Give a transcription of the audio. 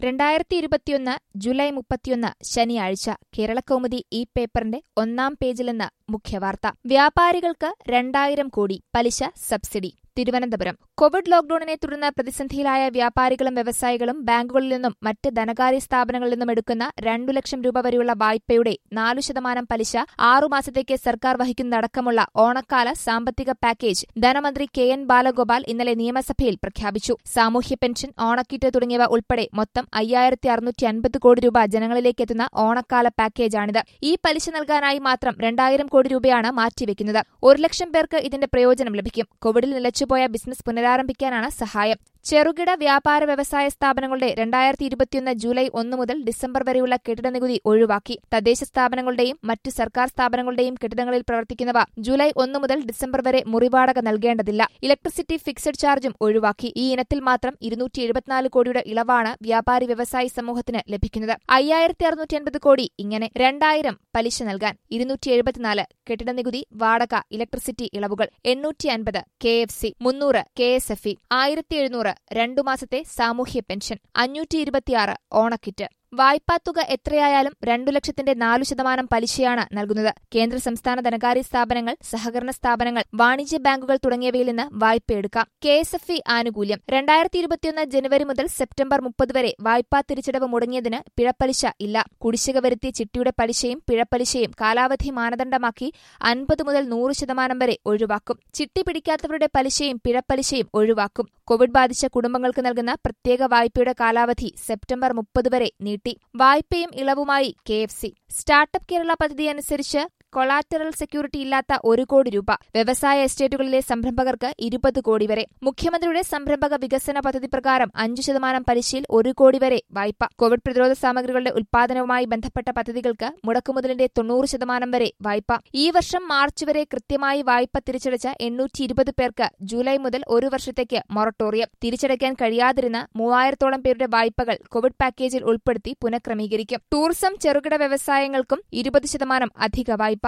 രണ്ടായിരത്തി ഇരുപത്തിയൊന്ന് ജൂലൈ മുപ്പത്തിയൊന്ന് ശനിയാഴ്ച കേരളകൗമുദി ഈ പേപ്പറിന്റെ ഒന്നാം പേജിൽ നിന്ന് മുഖ്യവാർത്ത വ്യാപാരികൾക്ക് രണ്ടായിരം കോടി പലിശ സബ്സിഡി തിരുവനന്തപുരം കോവിഡ് ലോക്ഡൌണിനെ തുടർന്ന് പ്രതിസന്ധിയിലായ വ്യാപാരികളും വ്യവസായികളും ബാങ്കുകളിൽ നിന്നും മറ്റ് ധനകാര്യ സ്ഥാപനങ്ങളിൽ നിന്നും എടുക്കുന്ന രണ്ടു ലക്ഷം രൂപ വരെയുള്ള വായ്പയുടെ നാലു ശതമാനം പലിശ ആറുമാസത്തേക്ക് സർക്കാർ വഹിക്കുന്നതടക്കമുള്ള ഓണക്കാല സാമ്പത്തിക പാക്കേജ് ധനമന്ത്രി കെ എൻ ബാലഗോപാൽ ഇന്നലെ നിയമസഭയിൽ പ്രഖ്യാപിച്ചു സാമൂഹ്യ പെൻഷൻ ഓണക്കിറ്റ് തുടങ്ങിയവ ഉൾപ്പെടെ മൊത്തം അയ്യായിരത്തി അറുന്നൂറ്റി അൻപത് കോടി രൂപ ജനങ്ങളിലേക്ക് എത്തുന്ന ഓണക്കാല പാക്കേജാണിത് ഈ പലിശ നൽകാനായി മാത്രം രണ്ടായിരം കോടി രൂപയാണ് മാറ്റിവെക്കുന്നത് ഒരു ലക്ഷം പേർക്ക് ഇതിന്റെ പ്രയോജനം ലഭിക്കും കോവിഡിൽ നിലച്ചുപോയ ബിസിനസ് പുനരാരംഭിക്കാനാണ് സഹായം ചെറുകിട വ്യാപാര വ്യവസായ സ്ഥാപനങ്ങളുടെ രണ്ടായിരത്തി ഇരുപത്തിയൊന്ന് ജൂലൈ ഒന്ന് മുതൽ ഡിസംബർ വരെയുള്ള കെട്ടിട നികുതി ഒഴിവാക്കി തദ്ദേശ സ്ഥാപനങ്ങളുടെയും മറ്റു സർക്കാർ സ്ഥാപനങ്ങളുടെയും കെട്ടിടങ്ങളിൽ പ്രവർത്തിക്കുന്നവ ജൂലൈ ഒന്ന് മുതൽ ഡിസംബർ വരെ മുറിവാടക നൽകേണ്ടതില്ല ഇലക്ട്രിസിറ്റി ഫിക്സഡ് ചാർജും ഒഴിവാക്കി ഈ ഇനത്തിൽ മാത്രം ഇരുന്നൂറ്റി എഴുപത്തിനാല് കോടിയുടെ ഇളവാണ് വ്യാപാരി വ്യവസായി സമൂഹത്തിന് ലഭിക്കുന്നത് അയ്യായിരത്തി അറുന്നൂറ്റി അൻപത് കോടി ഇങ്ങനെ രണ്ടായിരം പലിശ നൽകാൻ ഇരുന്നൂറ്റി എഴുപത്തിനാല് കെട്ടിട നികുതി വാടക ഇലക്ട്രിസിറ്റി ഇളവുകൾ എണ്ണൂറ്റി അൻപത് കെ എഫ് സി മുന്നൂറ് കെ എസ് എഫ് ഇ ആയിരത്തി എഴുന്നൂറ് രണ്ടു മാസത്തെ സാമൂഹ്യ പെൻഷൻ അഞ്ഞൂറ്റി ഇരുപത്തിയാറ് ഓണക്കിറ്റ് വായ്പാത്തുക എത്രയായാലും രണ്ടു ലക്ഷത്തിന്റെ നാലു ശതമാനം പലിശയാണ് നൽകുന്നത് കേന്ദ്ര സംസ്ഥാന ധനകാര്യ സ്ഥാപനങ്ങൾ സഹകരണ സ്ഥാപനങ്ങൾ വാണിജ്യ ബാങ്കുകൾ തുടങ്ങിയവയിൽ നിന്ന് വായ്പയെടുക്കാം കെ എസ് എഫ് ഇ ആനുകൂല്യം രണ്ടായിരത്തി ഇരുപത്തിയൊന്ന് ജനുവരി മുതൽ സെപ്റ്റംബർ മുപ്പത് വരെ വായ്പാ തിരിച്ചടവ് മുടങ്ങിയതിന് പിഴപ്പലിശ ഇല്ല കുടിശ്ശിക വരുത്തിയ ചിട്ടിയുടെ പലിശയും പിഴപ്പലിശയും കാലാവധി മാനദണ്ഡമാക്കി അൻപത് മുതൽ നൂറ് ശതമാനം വരെ ഒഴിവാക്കും ചിട്ടി പിടിക്കാത്തവരുടെ പലിശയും പിഴപ്പലിശയും ഒഴിവാക്കും കോവിഡ് ബാധിച്ച കുടുംബങ്ങൾക്ക് നൽകുന്ന പ്രത്യേക വായ്പയുടെ കാലാവധി സെപ്റ്റംബർ മുപ്പത് വരെ നീട്ടി വായ്പയും ഇളവുമായി K F C startup Kerala പദ്ധതി അനുസരിച്ച് കൊളാറ്ററൽ സെക്യൂരിറ്റി ഇല്ലാത്ത ഒരു കോടി രൂപ വ്യവസായ എസ്റ്റേറ്റുകളിലെ സംരംഭകർക്ക് ഇരുപത് കോടി വരെ മുഖ്യമന്ത്രിയുടെ സംരംഭക വികസന പദ്ധതി പ്രകാരം അഞ്ചു ശതമാനം പലിശയിൽ ഒരു കോടി വരെ വായ്പ കോവിഡ് പ്രതിരോധ സാമഗ്രികളുടെ ഉൽപാദനവുമായി ബന്ധപ്പെട്ട പദ്ധതികൾക്ക് മുടക്കുമുതലിന്റെ തൊണ്ണൂറ് ശതമാനം വരെ വായ്പ ഈ വർഷം മാർച്ച് വരെ കൃത്യമായി വായ്പ തിരിച്ചടച്ച എണ്ണൂറ്റി ഇരുപത് പേർക്ക് ജൂലൈ മുതൽ ഒരു വർഷത്തേക്ക് മൊറട്ടോറിയം തിരിച്ചടയ്ക്കാൻ കഴിയാതിരുന്ന മൂവായിരത്തോളം പേരുടെ വായ്പകൾ കോവിഡ് പാക്കേജിൽ ഉൾപ്പെടുത്തി പുനഃക്രമീകരിക്കും ടൂറിസം ചെറുകിട വ്യവസായങ്ങൾക്കും ഇരുപത് ശതമാനം അധിക വായ്പ